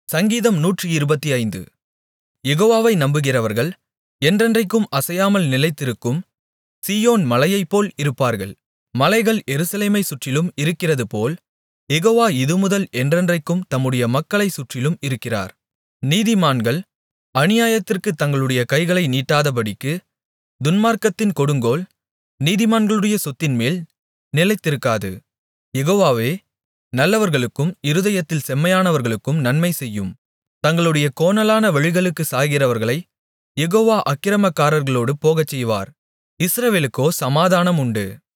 சங்கீதம் நூற்றிருபத்தைந்து யெகோவாவை நம்புகிறவர்கள் என்றென்றைக்கும் அசையாமல் நிலைத்திருக்கும் சீயோன் மலையைப்போல் இருப்பார்கள் மலைகள் எருசலேமைச் சுற்றிலும் இருக்கிறதுபோல் யெகோவா இதுமுதல் என்றென்றைக்கும் தம்முடைய மக்களைச் சுற்றிலும் இருக்கிறார் நீதிமான்கள் அநியாயத்திற்குத் தங்களுடைய கைகளை நீட்டாதபடிக்கு துன்மார்க்கத்தின் கொடுங்கோல் நீதிமான்களுடைய சொத்தின்மேல் நிலைத்திருக்காது யெகோவாவே நல்லவர்களுக்கும் இருதயத்தில் செம்மையானவர்களுக்கும் நன்மை செய்யும் தங்களுடைய கோணலான வழிகளுக்குச் சாய்கிறவர்களைக் யெகோவா அக்கிரமக்காரர்களோடு போகச்செய்வார் இஸ்ரவேலுக்கோ சமாதானம் உண்டு